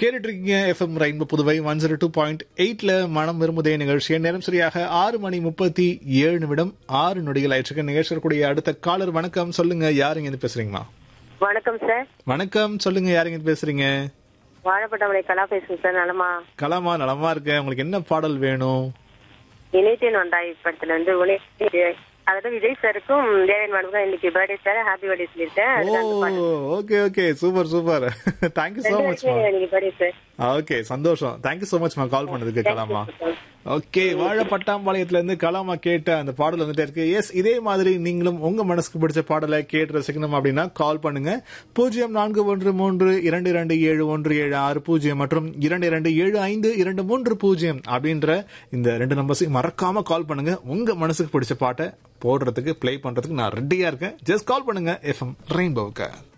கேட்டுட்டு இருக்கீங்க FM Rainbow Puduvai one zero two point எயிட்ல மனம் விரும்புதே நிகழ்ச்சி நேரம் சரியாக ஆறு மணி முப்பத்தி ஏழு நிமிடம் ஆறு நொடிகள் ஆயிடுச்சு நிகழ்ச்சி கூடிய அடுத்த காலர் வணக்கம் சொல்லுங்க யாருங்க இருந்து பேசுறீங்களா வணக்கம் சார் வணக்கம் சொல்லுங்க யாருங்க இருந்து பேசுறீங்க வாழப்பட்டமலை கலா பேசுங்க சார் நலமா கலாமா நலமா இருக்கேன் உங்களுக்கு என்ன பாடல் வேணும் இணைத்தேன் வந்தாய் படத்துல வந்து உனே அதாவது விஜய் சாருக்கும் தேவன் மனுக்கும் இன்னைக்கு பர்த்டே சார் ஹாப்பி பர்த்டே சொல்லியிருக்கேன் ஓ அதுக்கு அந்த பாட்டு. Okay okay super super thank you so ரெண்டு மச் பேருக்குமே இன்னைக்கு பர்த்டே சார் ஓகே சந்தோஷம் தேங்க்யூ சோ மச்மா கால் பண்ணதுக்கு கலாமா ஓகே வாழ பட்டாம்பாளையத்துல இருந்து கலாமா கேட்ட அந்த பாடல் வந்துட்டே இருக்கு எஸ் இதே மாதிரி நீங்களும் உங்க மனசுக்கு பிடிச்ச பாடலை கேட்டு ரசிக்கணும் அப்படின்னா கால் பண்ணுங்க பூஜ்ஜியம் நான்கு ஒன்று மூன்று இரண்டு இரண்டு ஏழு ஒன்று ஏழு ஆறு பூஜ்ஜியம் மற்றும் இரண்டு இரண்டு ஏழு ஐந்து இரண்டு மூன்று பூஜ்ஜியம் அப்படின்ற இந்த ரெண்டு நம்பர்ஸையும் மறக்காம கால் பண்ணுங்க உங்க மனசுக்கு பிடிச்ச பாட்டை போடுறதுக்கு ப்ளே பண்றதுக்கு நான் ரெடியா இருக்கேன் ஜஸ்ட் கால் பண்ணுங்க எஃப்எம் ரெயின்போவுக்கு